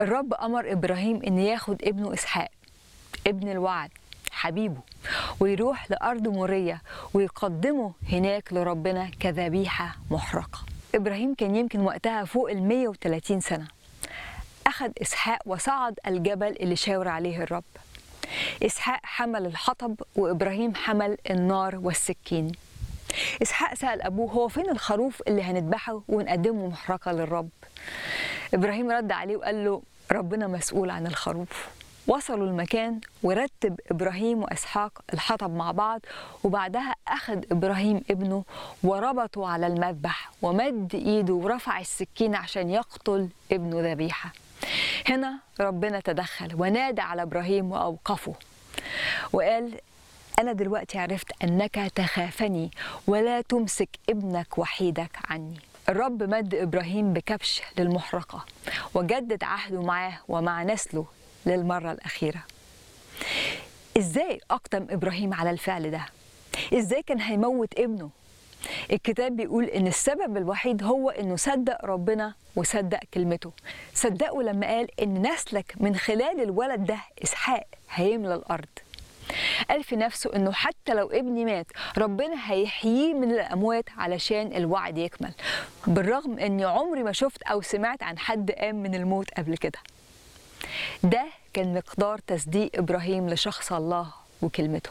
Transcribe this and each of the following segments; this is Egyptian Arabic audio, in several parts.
الرب أمر إبراهيم إن ياخد ابنه إسحاق ابن الوعد حبيبه ويروح لأرض مورية ويقدمه هناك لربنا كذبيحة محرقة إبراهيم كان يمكن وقتها فوق ال 130 سنة أخذ إسحاق وصعد الجبل اللي شاور عليه الرب إسحاق حمل الحطب وإبراهيم حمل النار والسكين إسحاق سأل أبوه هو فين الخروف اللي هنذبحه ونقدمه محرقة للرب إبراهيم رد عليه وقال له ربنا مسؤول عن الخروف وصلوا المكان ورتب إبراهيم وإسحاق الحطب مع بعض وبعدها أخذ إبراهيم ابنه وربطه على المذبح ومد إيده ورفع السكين عشان يقتل ابنه ذبيحة هنا ربنا تدخل ونادى على إبراهيم وأوقفه وقال أنا دلوقتي عرفت أنك تخافني ولا تمسك ابنك وحيدك عني الرب مد إبراهيم بكبش للمحرقة وجدد عهده معاه ومع نسله للمرة الأخيرة إزاي أقدم إبراهيم على الفعل ده؟ إزاي كان هيموت ابنه؟ الكتاب بيقول إن السبب الوحيد هو إنه صدق ربنا وصدق كلمته صدقه لما قال إن نسلك من خلال الولد ده إسحاق هيملى الأرض قال في نفسه انه حتى لو ابني مات ربنا هيحييه من الاموات علشان الوعد يكمل بالرغم اني عمري ما شفت او سمعت عن حد قام من الموت قبل كده ده كان مقدار تصديق ابراهيم لشخص الله وكلمته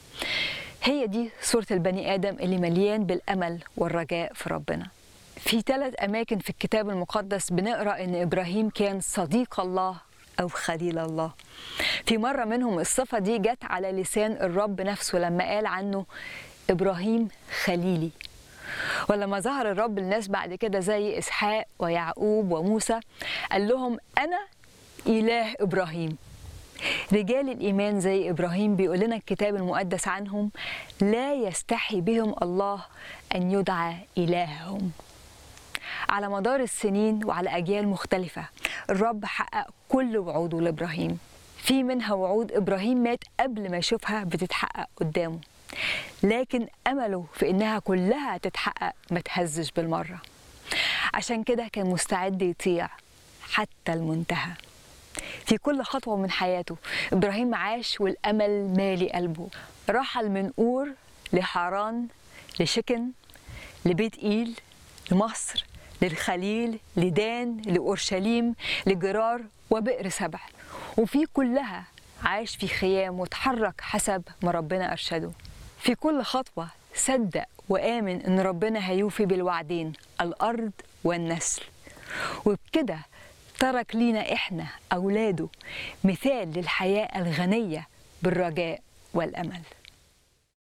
هي دي صورة البني آدم اللي مليان بالأمل والرجاء في ربنا في ثلاث أماكن في الكتاب المقدس بنقرأ إن إبراهيم كان صديق الله أو خليل الله في مرة منهم الصفة دي جت على لسان الرب نفسه لما قال عنه إبراهيم خليلي ولما ظهر الرب للناس بعد كده زي إسحاق ويعقوب وموسى قال لهم أنا إله إبراهيم رجال الإيمان زي إبراهيم بيقول لنا الكتاب المقدس عنهم لا يستحي بهم الله أن يدعى إلههم على مدار السنين وعلى أجيال مختلفة الرب حقق كل وعوده لإبراهيم في منها وعود إبراهيم مات قبل ما يشوفها بتتحقق قدامه لكن أمله في إنها كلها تتحقق ما تهزش بالمرة عشان كده كان مستعد يطيع حتى المنتهى في كل خطوة من حياته إبراهيم عاش والأمل مالي قلبه رحل من أور لحران لشكن لبيت إيل لمصر للخليل لدان لأورشليم لجرار وبئر سبع وفي كلها عاش في خيام وتحرك حسب ما ربنا أرشده في كل خطوة صدق وآمن إن ربنا هيوفي بالوعدين الأرض والنسل وبكده ترك لينا إحنا أولاده مثال للحياة الغنية بالرجاء والأمل